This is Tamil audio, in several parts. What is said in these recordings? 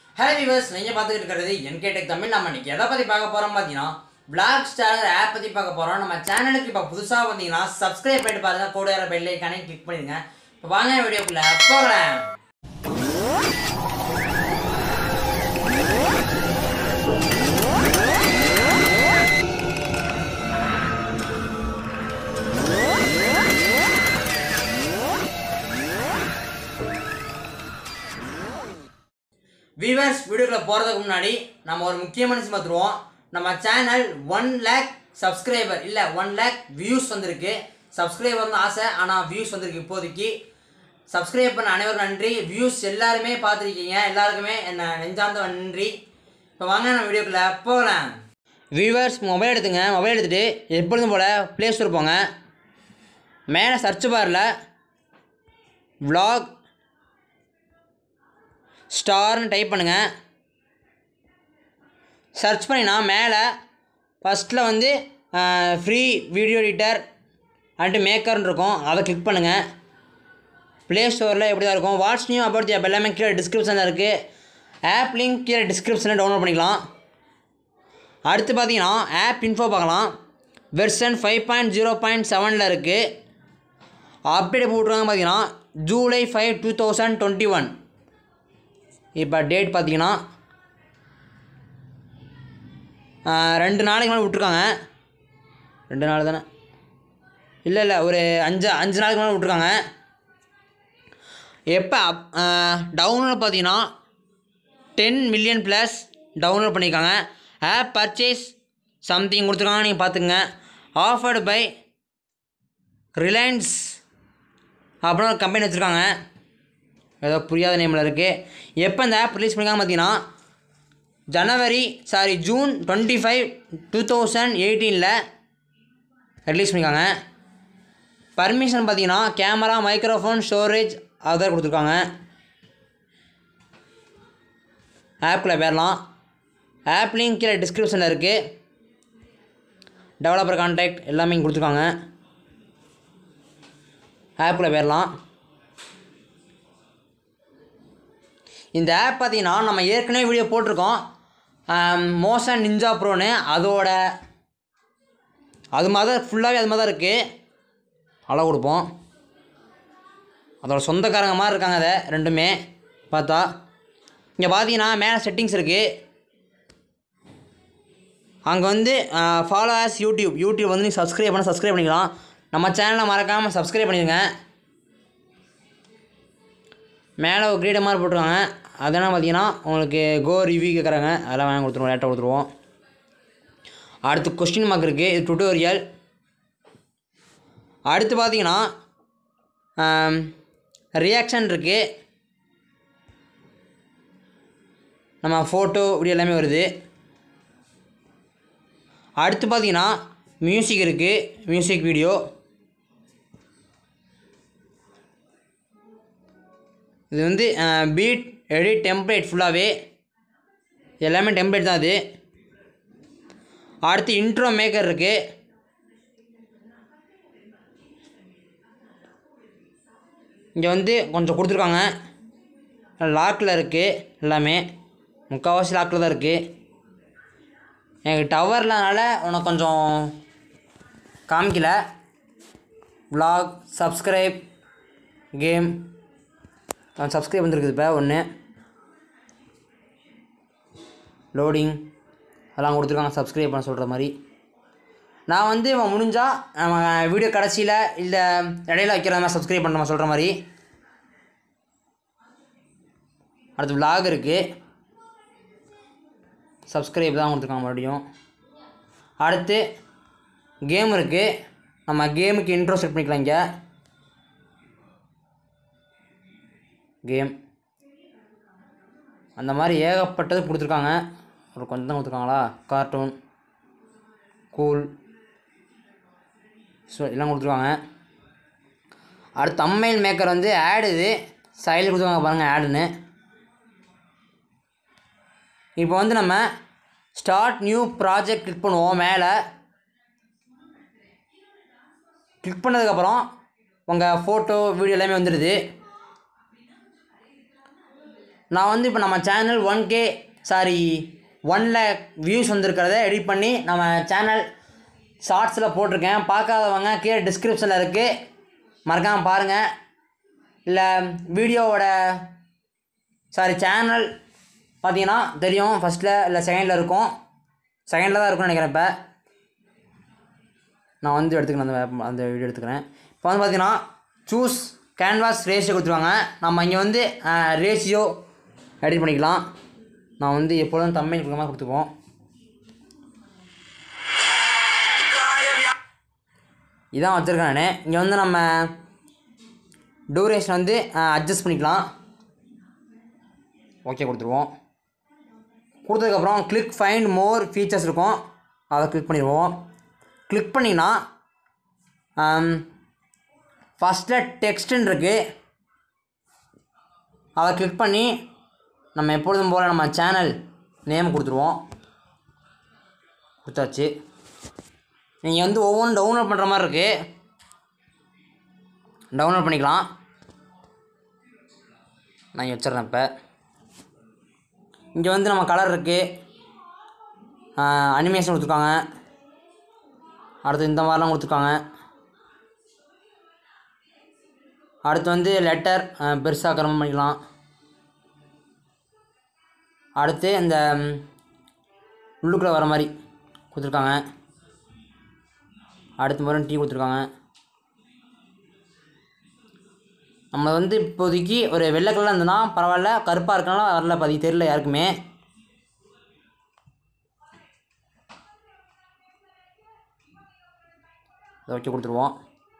ஹலோ விவர்ஸ் நீங்கள் பார்த்துக்கிட்டு இருக்கிறது என்கே டெக் தமிழ் நம்ம இன்னைக்கு எதை பற்றி பார்க்க போகிறோம் பார்த்தீங்கன்னா பிளாக் ஸ்டார் ஆப் பற்றி பார்க்க போகிறோம் நம்ம சேனலுக்கு இப்போ புதுசாக வந்தீங்கன்னா சப்ஸ்கிரைப் பண்ணிட்டு பாருங்க கூட வர பெல் ஐக்கானே கிளிக் பண்ணிடுங்க இப்போ வாங்க வீடியோக்குள்ள போகலாம் வியூவர்ஸ் வீடியோக்குள்ள போகிறதுக்கு முன்னாடி நம்ம ஒரு முக்கியமான விஷயம் பார்த்துருவோம் நம்ம சேனல் ஒன் லேக் சப்ஸ்கிரைபர் இல்லை ஒன் லேக் வியூஸ் வந்திருக்கு சப்ஸ்கிரைபர் வந்து ஆசை ஆனால் வியூஸ் வந்திருக்கு இப்போதைக்கு சப்ஸ்கிரைப் பண்ண அனைவரும் நன்றி வியூஸ் எல்லாருமே பார்த்துருக்கீங்க எல்லாருக்குமே என்ன நெஞ்சார்ந்த நன்றி இப்போ வாங்க நம்ம வீடியோக்குள்ள போகலாம் வியூவர்ஸ் மொபைல் எடுத்துங்க மொபைல் எடுத்துகிட்டு எப்பொழுதும் போல் ப்ளே ஸ்டோர் போங்க மேலே சர்ச் பாரில் vlog ஸ்டார்னு டைப் பண்ணுங்கள் சர்ச் பண்ணினா மேலே ஃபஸ்ட்டில் வந்து ஃப்ரீ வீடியோ எடிட்டர் அண்ட் மேக்கர்னு இருக்கும் அதை கிளிக் பண்ணுங்கள் ப்ளே ஸ்டோரில் எப்படி தான் இருக்கும் what's new about the app எல்லாமே கீழே டிஸ்கிரிப்ஷனில் இருக்குது ஆப் லிங்க் கீழே டிஸ்கிரிப்ஷனில் டவுன்லோட் பண்ணிக்கலாம் அடுத்து பார்த்தீங்கன்னா ஆப் இன்ஃபோ பார்க்கலாம் version five point zero point செவனில் இருக்குது அப்டேட் போட்டுருவாங்க பார்த்தீங்கன்னா July five two thousand twenty one இப்போ டேட் பார்த்தீங்கன்னா ரெண்டு நாளைக்கு மேலே விட்ருக்காங்க ரெண்டு நாள் தானே இல்லை இல்லை ஒரு அஞ்சு அஞ்சு நாளைக்கு மேலே விட்ருக்காங்க எப்போ டவுன்லோட் பார்த்தீங்கன்னா டென் மில்லியன் ப்ளஸ் டவுன்லோட் பண்ணியிருக்காங்க ஆப் பர்ச்சேஸ் சம்திங் கொடுத்துருக்காங்க நீங்கள் பார்த்துங்க ஆஃபர்டு பை ரிலையன்ஸ் அப்படின்னு ஒரு கம்பெனி வச்சுருக்காங்க ஏதோ புரியாத நேமில் இருக்குது எப்போ இந்த ஆப் ரிலீஸ் பண்ணிருக்காங்க பார்த்தீங்கன்னா January sorry June twenty five two thousand எயிட்டீனில் ரிலீஸ் பண்ணியிருக்காங்க பர்மிஷன் பார்த்தீங்கன்னா கேமரா மைக்ரோஃபோன் ஸ்டோரேஜ் அதர் கொடுத்துருக்காங்க ஆப்பில் பேரலாம் ஆப் லிங்க் கீழே டிஸ்கிரிப்ஷனில் இருக்குது டெவலப்பர் கான்டாக்ட் எல்லாமே இங்கே கொடுத்துருக்காங்க ஆப்பில் பேரலாம் இந்த ஆப் பார்த்தீங்கன்னா நம்ம ஏற்கனவே வீடியோ போட்டிருக்கோம் மோஷன் நிஞ்சா ப்ரோன்னு அதோட அது மாதிரி தான் ஃபுல்லாகவே அது மாதிரி தான் இருக்குது அளவு கொடுப்போம் அதோட சொந்தக்காரங்க மாதிரி இருக்காங்க அதை ரெண்டுமே பார்த்தா இங்கே பார்த்தீங்கன்னா மேலே செட்டிங்ஸ் இருக்குது அங்கே வந்து ஃபாலோ ஆஸ் யூடியூப் யூடியூப் வந்து நீங்கள் சப்ஸ்கிரைப் பண்ண சப்ஸ்கிரைப் பண்ணிக்கலாம் நம்ம சேனலை மறக்காமல் சப்ஸ்கிரைப் பண்ணிடுங்க மேலே ஒரு கிரீட மாதிரி போட்டிருக்காங்க அதெல்லாம் பார்த்தீங்கன்னா உங்களுக்கு கோ ரிவ்யூ கேட்குறாங்க அதெல்லாம் வேணாம் கொடுத்துருவோம் லேட்டாக கொடுத்துருவோம் அடுத்து கொஸ்டின் மார்க் இருக்குது இது டுட்டோரியல் அடுத்து பார்த்தீங்கன்னா ரியாக்ஷன் இருக்குது நம்ம ஃபோட்டோ இப்படி எல்லாமே வருது அடுத்து பார்த்தீங்கன்னா மியூசிக் இருக்குது மியூசிக் வீடியோ இது வந்து பீட் எடிட் டெம்ப்ளேட் ஃபுல்லாகவே எல்லாமே டெம்ப்ளேட் தான் அது அடுத்து இன்ட்ரோ மேக்கர் இருக்குது இங்கே வந்து கொஞ்சம் கொடுத்துருக்காங்க லாக்கில் இருக்குது எல்லாமே முக்கால்வாசி லாக்கில் தான் இருக்குது எனக்கு டவர்லனால உனக்கு கொஞ்சம் காமிக்கல vlog சப்ஸ்கிரைப் கேம் சப்ஸ்கிரைப் வந்துருக்குது இப்போ ஒன்று லோடிங் அதெல்லாம் கொடுத்துருக்காங்க சப்ஸ்கிரைப் பண்ண சொல்கிற மாதிரி நான் வந்து இவன் முடிஞ்சால் நம்ம வீடியோ கடைசியில் இல்லை இடையில வைக்கிற மாதிரி சப்ஸ்கிரைப் பண்ண சொல்கிற மாதிரி அடுத்து vlog இருக்குது சப்ஸ்கிரைப் தான் கொடுத்துருக்காங்க மறுபடியும் அடுத்து கேம் இருக்குது நம்ம கேமுக்கு இன்ட்ரோ செட் பண்ணிக்கலாம் இங்கே கேம் அந்த மாதிரி ஏகப்பட்டது கொடுத்துருக்காங்க ஒரு கொஞ்சம் தான் கொடுத்துருக்காங்களா கார்ட்டூன் கூல் ஸோ எல்லாம் கொடுத்துருக்காங்க அடுத்து தம்மைல் மேக்கர் வந்து ஆடு இது சைடில் கொடுத்துருக்காங்க பாருங்கள் ஆடுன்னு இப்போ வந்து நம்ம ஸ்டார்ட் நியூ ப்ராஜெக்ட் கிளிக் பண்ணுவோம் மேலே கிளிக் பண்ணதுக்கப்புறம் உங்கள் ஃபோட்டோ வீடியோ எல்லாமே வந்துடுது நான் வந்து இப்போ நம்ம channel one K sorry one lakh views வந்திருக்கிறத எடிட் பண்ணி நம்ம சேனல் ஷார்ட்ஸில் போட்டிருக்கேன் பார்க்காதவங்க கீழே டிஸ்கிரிப்ஷனில் இருக்குது மறக்காமல் பாருங்கள் இல்லை வீடியோவோட சாரி சேனல் பார்த்தீங்கன்னா தெரியும் ஃபஸ்ட்டில் இல்லை செகண்டில் இருக்கும் செகண்டில் தான் இருக்கும்னு நினைக்கிறேன் இப்போ நான் வந்து எடுத்துக்கிறேன் அந்த web- அந்த வீடியோ எடுத்துக்கிறேன் இப்போ வந்து பார்த்தீங்கன்னா சூஸ் கேன்வாஸ் ரேஷியோ கொடுத்துருவாங்க நம்ம இங்கே வந்து ரேஷியோ எடிட் பண்ணிக்கலாம் நான் வந்து எப்பொழுதும் தமிழ் கொடுக்காம கொடுத்துக்குவோம் இதான் வச்சுருக்கேன் நான் இங்கே வந்து நம்ம டூரேஷன் வந்து அட்ஜஸ்ட் பண்ணிக்கலாம் ஓகே கொடுத்துருவோம் கொடுத்ததுக்கப்புறம் கிளிக் ஃபைண்ட் மோர் ஃபீச்சர்ஸ் இருக்கும் அதை கிளிக் பண்ணிடுவோம் கிளிக் பண்ணிங்கன்னா ஃபஸ்ட்டில் டெக்ஸ்ட்டுன்னு இருக்குது அதை கிளிக் பண்ணி நம்ம எப்பொழுதும் போல் நம்ம சேனல் நேம் கொடுத்துருவோம் கொடுத்தாச்சு நீங்கள் வந்து ஒவ்வொன்றும் டவுன்லோட் பண்ணுற மாதிரி இருக்குது டவுன்லோட் பண்ணிக்கலாம் நான் இங்கே வச்சிடுறேன் இப்போ இங்கே வந்து நம்ம கலர் இருக்குது அனிமேஷன் கொடுத்துருக்காங்க அடுத்து இந்த மாதிரிலாம் கொடுத்துருக்காங்க அடுத்து வந்து லெட்டர் பெருசாக கரமம் பண்ணிக்கலாம் அடுத்து இந்த ம், உள்ளுக்குள்ளே வர மாதிரி கொடுத்துருக்காங்க அடுத்து மறுபடியும் டீ கொடுத்துருக்காங்க நம்ம வந்து இப்போதைக்கு ஒரு வெள்ளை கலரில் இருந்ததுன்னா பரவாயில்ல கருப்பாக இருக்கனால வரல பாதி தெரியல யாருக்குமே இதை வச்சு கொடுத்துருவோம்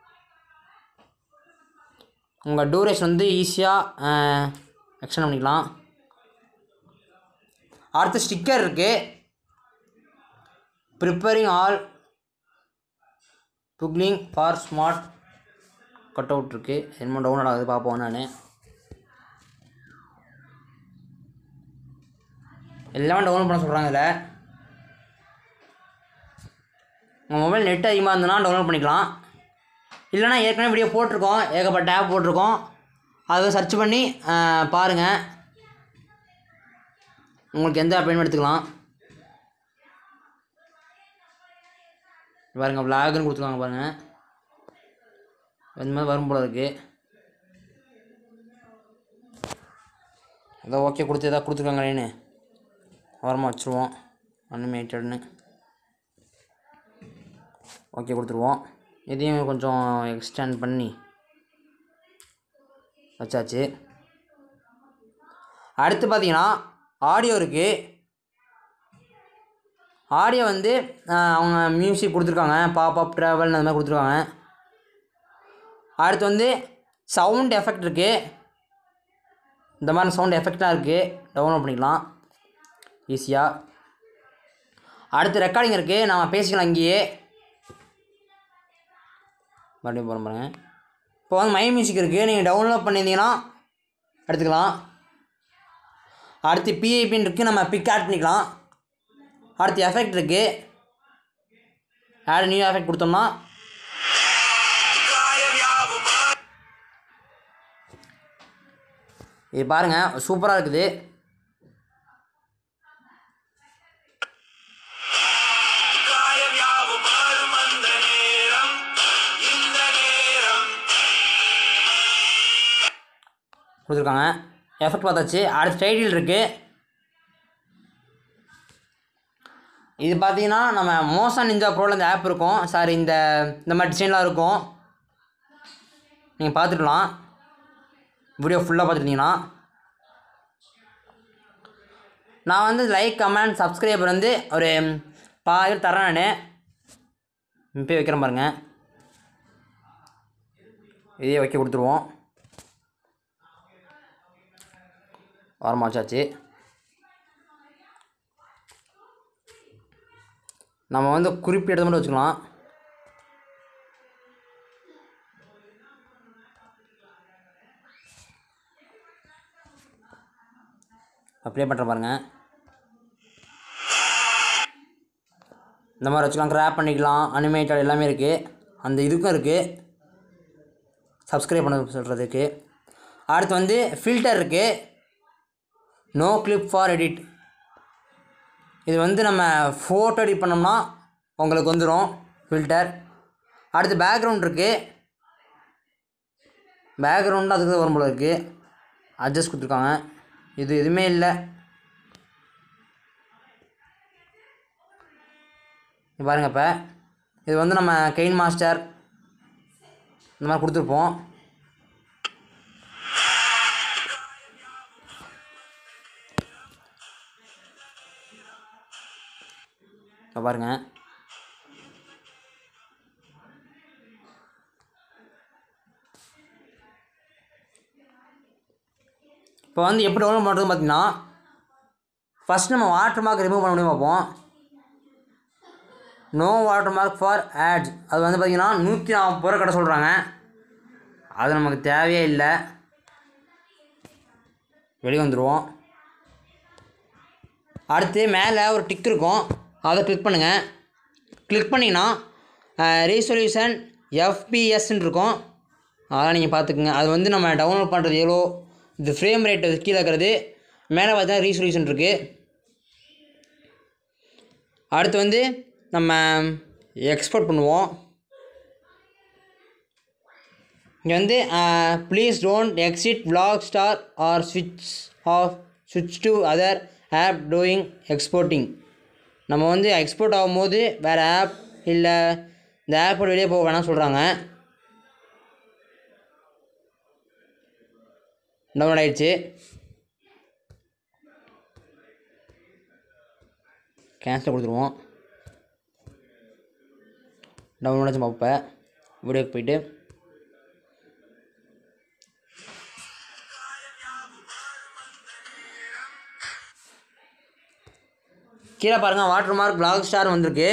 உங்கள் டூரேஷன் வந்து ஈஸியாக எக்ஸ்டெண்ட் பண்ணிக்கலாம் அடுத்து ஸ்டிக்கர் இருக்குது preparing all buckling for smart cut out இருக்குது என்னமோ டவுன்லோட் ஆகுது பார்ப்போம் நான் எல்லாமே டவுன்லோட் பண்ண சொல்கிறாங்க இதில் உங்கள் மொபைல் நெட் அதிகமாக இருந்ததுன்னா டவுன்லோட் பண்ணிக்கலாம் இல்லைனா ஏற்கனவே வீடியோ போட்டிருக்கோம் ஏகப்பட்ட ஆப் போட்டிருக்கோம் அதை சர்ச் பண்ணி பாருங்கள் உங்களுக்கு எந்த ஆப் வேணும் எடுத்துக்கலாம் பாருங்கள் விளாகுன்னு கொடுத்துருக்காங்க பாருங்கள் இந்த மாதிரி வரும் போல இருக்கு அதான் ஓகே கொடுத்து எதாவது கொடுத்துருக்காங்களேன்னு ஓரமாக வச்சுருவோம் அனிமேட்டட்னு ஓகே கொடுத்துருவோம் இதையும் கொஞ்சம் எக்ஸ்டெண்ட் பண்ணி வச்சாச்சு அடுத்து பார்த்தீங்கன்னா ஆடியோ இருக்குது ஆடியோ வந்து ஆஹ், அவங்க மியூசிக் கொடுத்துருக்காங்க பாப் அப் ட்ராவல் அந்த மாதிரி கொடுத்துருக்காங்க அடுத்து வந்து சவுண்ட் எஃபெக்ட் இருக்குது இந்த மாதிரி சவுண்ட் எஃபெக்டாக இருக்குது டவுன்லோட் பண்ணிக்கலாம் ஈஸியாக அடுத்து ரெக்கார்டிங் இருக்குது நாம் பேசிக்கலாம் இங்கேயே மறுபடியும் போகிற பாருங்க இப்போ வந்து மை மியூசிக் இருக்குது நீங்கள் டவுன்லோட் பண்ணியிருந்தீங்கன்னா எடுத்துக்கலாம் அடுத்து பிஐபின்னு இருக்குது நம்ம பிக் ஆட் பண்ணிக்கலாம் அடுத்து எஃபெக்ட் இருக்குது ஆட் நியூ எஃபெக்ட் கொடுத்தோம்னா இது பாருங்கள் சூப்பராக இருக்குது கொடுத்துருக்காங்க எஃபெக்ட் பார்த்தாச்சு அடுத்து டைட்டில் இருக்குது இது பார்த்தீங்கன்னா நம்ம மோசன் நிஞ்சா ப்ரோவில் இந்த ஆப் இருக்கும் சாரி இந்த இந்த மாதிரி டிசைன்லாம் இருக்கும் நீங்கள் பார்த்துக்கலாம் வீடியோ ஃபுல்லாக பார்த்துருந்தீங்கன்னா நான் வந்து லைக் கமெண்ட் சப்ஸ்கிரைபர் வந்து ஒரு பாதி பேர் தரேன் நான் இப்போ வைக்கிறேன் பாருங்கள் இதே வைக்க கொடுத்துருவோம் வாரமாக வச்சாச்சு நம்ம வந்து குறிப்பிட்ட மட்டும் வச்சுக்கலாம் அப்ளை பண்ணுற பாருங்க இந்த மாதிரி வச்சுக்கலாம் கிராப் பண்ணிக்கலாம் அனிமேட்டட் எல்லாமே இருக்குது அந்த இதுக்கும் இருக்குது சப்ஸ்கிரைப் பண்ண சொல்கிறதுக்கு அடுத்து வந்து ஃபில்டர் இருக்குது நோ கிளிப் ஃபார் எடிட் இது வந்து நம்ம ஃபோட்டோ எடிட் பண்ணோம்னா உங்களுக்கு வந்துடும் ஃபில்டர் அடுத்து பேக்ரவுண்ட் இருக்குது பேக்ரவுண்டு அதுக்கு தான் வரும் போல இருக்குது அட்ஜஸ்ட் கொடுத்துருக்காங்க இது எதுவுமே இல்லை இங்க பாருங்க இப்போ இது வந்து நம்ம கெயின் மாஸ்டர் இந்த மாதிரி கொடுத்துருப்போம் இப்போ பாருங்க இப்போ வந்து எப்படி டவுன்லோட் பண்ணுறதுன்னு பார்த்தீங்கன்னா ஃபஸ்ட் நம்ம வாட்டர் மார்க் ரிமூவ் பண்ண முடியும் பார்ப்போம் no watermark for ads அது வந்து பார்த்திங்கன்னா நூற்றி நாற்பது ரூபா கடை சொல்கிறாங்க அது நமக்கு தேவையே இல்லை வெளியே வந்துடுவோம் அடுத்து மேலே ஒரு டிக் இருக்கும் அதை கிளிக் பண்ணுங்கள் கிளிக் பண்ணிங்கன்னா ரீசொல்யூஷன் எஃபிஎஸ்ன்னு இருக்கும் அதெல்லாம் நீங்கள் பார்த்துக்குங்க அது வந்து நம்ம டவுன்லோட் பண்ணுறது எவ்வளோ இது ஃப்ரேம் ரேட் கீழே இருக்கிறது மேலே பார்த்தா ரீசொல்யூஷன் இருக்குது அடுத்து வந்து நம்ம எக்ஸ்போர்ட் பண்ணுவோம் இங்கே வந்து please don't exit vlog star R ஸ்விட்ச் ஆஃப் ஸ்விட்ச் to other app doing exporting நம்ம வந்து எக்ஸ்போர்ட் ஆகும்போது வேறு ஆப் இல்லை இந்த ஆப்போட வெளியே போக வேணாம் சொல்கிறாங்க டவுன்லோட் ஆயிடுச்சு கேன்சல் கொடுத்துருவோம் டவுன்லோட் ஆச்சு பார்ப்பேன் வீடியோக்கு போயிட்டு கீழே பாருங்கள் வாட்டர் மார்க் பிளாக் ஸ்டார் வந்திருக்கு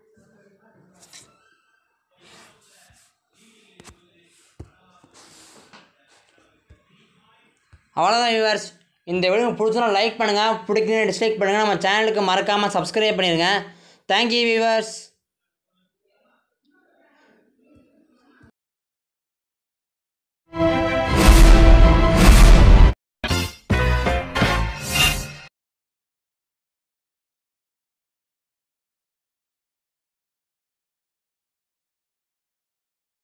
அவ்வளோதான் வியூவர்ஸ் இந்த வீடியோ பிடிச்சனா லைக் பண்ணுங்கள் பிடிக்கணும் டிஸ்லைக் பண்ணுங்கள் நம்ம சேனலுக்கு மறக்காமல் சப்ஸ்கிரைப் பண்ணிடுங்க தேங்க்யூ வியூவர்ஸ்